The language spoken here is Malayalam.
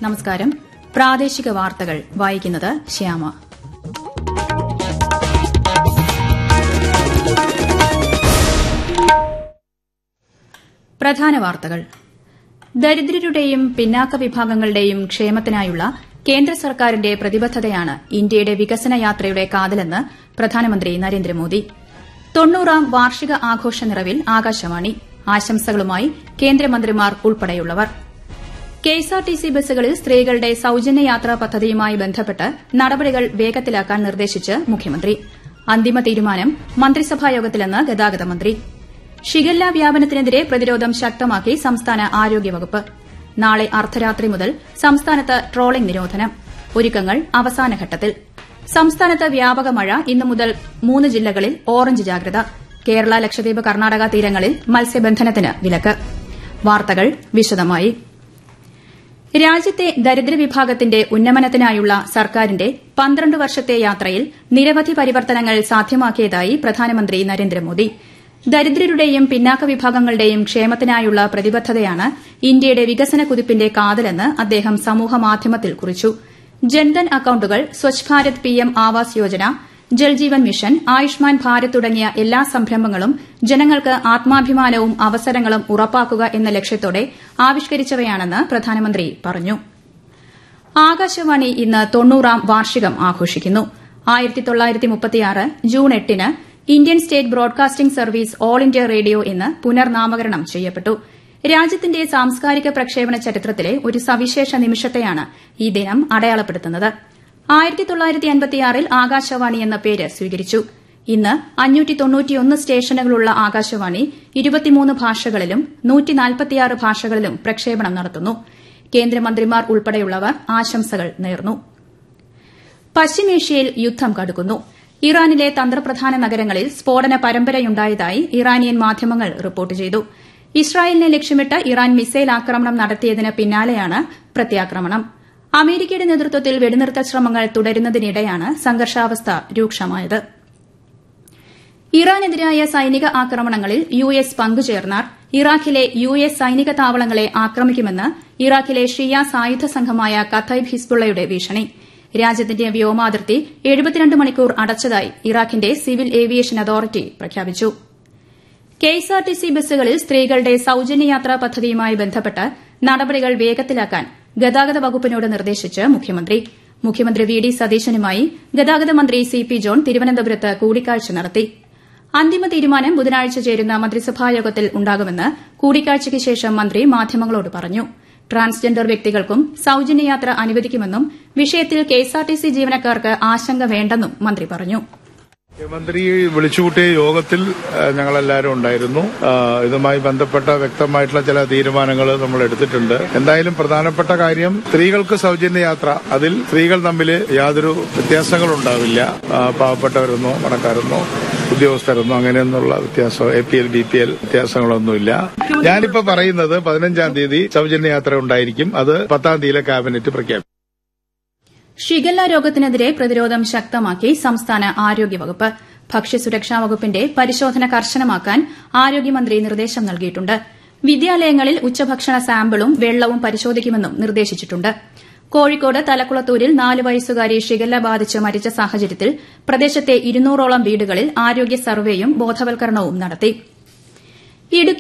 നമസ്കാരം പ്രാദേശിക വാർത്തകൾ വായിക്കുന്നത് ശ്യാമ പ്രധാന വാർത്തകൾ ദരിദ്രരുടെയും പിന്നാക്ക വിഭാഗങ്ങളുടെയും ക്ഷേമത്തിനായുള്ള കേന്ദ്ര സർക്കാരിന്റെ പ്രതിബദ്ധതയാണ് ഇന്ത്യയുടെ വികസന യാത്രയുടെ കാതലെന്ന് പ്രധാനമന്ത്രി നരേന്ദ്രമോദി തൊണ്ണൂറാം വാർഷിക ആഘോഷ നിറവിൽ ആകാശവാണി ആശംസകളുമായി കേന്ദ്രമന്ത്രിമാർ ഉൾപ്പെടെയുള്ളവർ കെഎസ്ആർടിസി ബസ്സുകളിൽ സ്ത്രീകളുടെ സൌജന്യ യാത്രാ പദ്ധതിയുമായി ബന്ധപ്പെട്ട് നടപടികൾ വേഗത്തിലാക്കാൻ നിർദ്ദേശിച്ച് മുഖ്യമന്ത്രി അന്തിമ തീരുമാനം മന്ത്രിസഭായോഗത്തിലെന്ന് ഗതാഗത മന്ത്രി ഷിഗല്ല വ്യാപനത്തിനെതിരെ പ്രതിരോധം ശക്തമാക്കി സംസ്ഥാന ആരോഗ്യവകുപ്പ് നാളെ അർദ്ധരാത്രി മുതൽ സംസ്ഥാനത്ത് ട്രോളിംഗ് നിരോധനം ഒരുക്കങ്ങൾ അവസാനഘട്ടത്തിൽ സംസ്ഥാനത്ത് വ്യാപക മഴ ഇന്നു മുതൽ മൂന്ന് ജില്ലകളിൽ ഓറഞ്ച് ജാഗ്രത കേരള ലക്ഷദ്വീപ് കർണാടക തീരങ്ങളിൽ മത്സ്യബന്ധനത്തിന് വിലക്ക് വാർത്തകൾ വിശദമായി രാജ്യത്തെ ദരിദ്ര വിഭാഗത്തിന്റെ ഉന്നമനത്തിനായുള്ള സർക്കാരിന്റെ പന്ത്രണ്ട് വർഷത്തെ യാത്രയിൽ നിരവധി പരിവർത്തനങ്ങൾ സാധ്യമാക്കിയതായി പ്രധാനമന്ത്രി നരേന്ദ്രമോദി ദരിദ്രരുടെയും പിന്നാക്ക വിഭാഗങ്ങളുടെയും ക്ഷേമത്തിനായുള്ള പ്രതിബദ്ധതയാണ് ഇന്ത്യയുടെ വികസന കുതിപ്പിന്റെ കാതലെന്ന് അദ്ദേഹം സമൂഹമാധ്യമത്തിൽ കുറിച്ചു ജൻധൻ അക്കൌണ്ടുകൾ സ്വച്ഛ് ഭാരത് പിഎം ആവാസ് യോജന ജൽജീവൻ മിഷൻ ആയുഷ്മാൻ ഭാരത് തുടങ്ങിയ എല്ലാ സംരംഭങ്ങളും ജനങ്ങൾക്ക് ആത്മാഭിമാനവും അവസരങ്ങളും ഉറപ്പാക്കുക എന്ന ലക്ഷ്യത്തോടെ ആവിഷ്കരിച്ചവയാണെന്ന് പ്രധാനമന്ത്രി പറഞ്ഞു ആകാശവാണി ഇന്ന് തൊണ്ണൂറാം വാർഷികം ആഘോഷിക്കുന്നു ജൂൺ എട്ടിന് Indian state broadcasting service All India Radio എന്ന് പുനർനാമകരണം ചെയ്യപ്പെട്ടു രാജ്യത്തിന്റെ സാംസ്കാരിക പ്രക്ഷേപണ ചരിത്രത്തിലെ ഒരു സവിശേഷ നിമിഷത്തെയാണ് ഈ ദിനം അടയാളപ്പെടുത്തുന്നത് ൽ ആകാശവാണി എന്ന പേര് സ്വീകരിച്ചു ഇന്ന് സ്റ്റേഷനുകളുള്ള ആകാശവാണി ഇരുപത്തിമൂന്ന് ഭാഷകളിലും ഭാഷകളിലും പ്രക്ഷേപണം നടത്തുന്നു കേന്ദ്രമന്ത്രിമാർ ഉൾപ്പെടെയുള്ളവർ ആശംസകൾ നേർന്നു പശ്ചിമേഷ്യയിൽ യുദ്ധം കടുക്കുന്നു ഇറാനിലെ തന്ത്രപ്രധാന നഗരങ്ങളിൽ സ്ഫോടന പരമ്പരയുണ്ടായതായി ഇറാനിയൻ മാധ്യമങ്ങൾ റിപ്പോർട്ട് ചെയ്തു ഇസ്രായേലിനെ ലക്ഷ്യമിട്ട് ഇറാൻ മിസൈൽ ആക്രമണം നടത്തിയതിന് പിന്നാലെയാണ് പ്രത്യാക്രമണം അമേരിക്കയുടെ നേതൃത്വത്തിൽ വെടിനിർത്തൽ ശ്രമങ്ങൾ തുടരുന്നതിനിടെയാണ് സംഘർഷാവസ്ഥ രൂക്ഷമായത് ഇറാനെതിരായ സൈനിക ആക്രമണങ്ങളിൽ യു എസ് പങ്കുചേർന്നാൽ ഇറാഖിലെ യു എസ് സൈനിക താവളങ്ങളെ ആക്രമിക്കുമെന്ന് ഇറാഖിലെ ഷിയ സായുധ സംഘമായ കഥൈബ് ഹിസ്ബുള്ളയുടെ ഭീഷണി രാജ്യത്തിന്റെ വ്യോമാതിർത്തി എഴുപത്തിരണ്ട് മണിക്കൂർ അടച്ചതായി ഇറാഖിന്റെ സിവിൽ ഏവിയേഷൻ അതോറിറ്റി പ്രഖ്യാപിച്ചു കെഎസ്ആർടിസി ബസ്സുകളിൽ സ്ത്രീകളുടെ സൌജന്യ യാത്രാ പദ്ധതിയുമായി ബന്ധപ്പെട്ട് നടപടികൾ വേഗത്തിലാക്കാൻ ഗതാഗത വകുപ്പിനോട് നിർദ്ദേശിച്ച് മുഖ്യമന്ത്രി മുഖ്യമന്ത്രി വി ഡി സതീശനുമായി ഗതാഗത മന്ത്രി സി പി ജോൺ തിരുവനന്തപുരത്ത് കൂടിക്കാഴ്ച നടത്തി അന്തിമ തീരുമാനം ബുധനാഴ്ച ചേരുന്ന മന്ത്രിസഭായോഗത്തിൽ ഉണ്ടാകുമെന്ന് കൂടിക്കാഴ്ചയ്ക്ക് ശേഷം മന്ത്രി മാധ്യമങ്ങളോട് പറഞ്ഞു ട്രാൻസ്ജെൻഡർ വ്യക്തികൾക്കും സൌജന്യ യാത്ര അനുവദിക്കുമെന്നും വിഷയത്തിൽ കെഎസ്ആർടിസി ജീവനക്കാർക്ക് ആശങ്ക വേണ്ടെന്നും മന്ത്രി പറഞ്ഞു മുഖ്യമന്ത്രി വിളിച്ചുകൂട്ടിയ യോഗത്തിൽ ഞങ്ങളെല്ലാവരും ഉണ്ടായിരുന്നു ഇതുമായി ബന്ധപ്പെട്ട വ്യക്തമായിട്ടുള്ള ചില തീരുമാനങ്ങൾ നമ്മൾ എടുത്തിട്ടുണ്ട് എന്തായാലും പ്രധാനപ്പെട്ട കാര്യം സ്ത്രീകൾക്ക് സൌജന്യ യാത്ര അതിൽ സ്ത്രീകൾ തമ്മിൽ യാതൊരു വ്യത്യാസങ്ങളും ഉണ്ടാവില്ല പാവപ്പെട്ടവരെന്നോ പണക്കാരെന്നോ ഉദ്യോഗസ്ഥരെന്നോ അങ്ങനെയൊന്നുള്ള വ്യത്യാസം A P L B P L വ്യത്യാസങ്ങളൊന്നുമില്ല ഞാനിപ്പോ പറയുന്നത് പതിനഞ്ചാം തീയതി സൌജന്യ യാത്ര ഉണ്ടായിരിക്കും അത് പത്താം തീയതിയിലെ ക്യാബിനറ്റ് പ്രഖ്യാപിക്കും ഷിഗല്ല രോഗത്തിനെതിരെ പ്രതിരോധം ശക്തമാക്കി സംസ്ഥാന ആരോഗ്യവകുപ്പ് ഭക്ഷ്യസുരക്ഷാ വകുപ്പിന്റെ പരിശോധന കർശനമാക്കാൻ ആരോഗ്യമന്ത്രി നിർദ്ദേശം നൽകിയിട്ടുണ്ട് വിദ്യാലയങ്ങളിൽ ഉച്ചഭക്ഷണ സാമ്പിളും വെള്ളവും പരിശോധിക്കുമെന്നും നിർദ്ദേശിച്ചിട്ടുണ്ട് കോഴിക്കോട് തലക്കുളത്തൂരിൽ നാല് വയസ്സുകാരി ഷിഗല്ല ബാധിച്ച് മരിച്ച സാഹചര്യത്തിൽ പ്രദേശത്തെ ഇരുന്നൂറോളം വീടുകളിൽ ആരോഗ്യ സർവേയും ബോധവൽക്കരണവും നടത്തി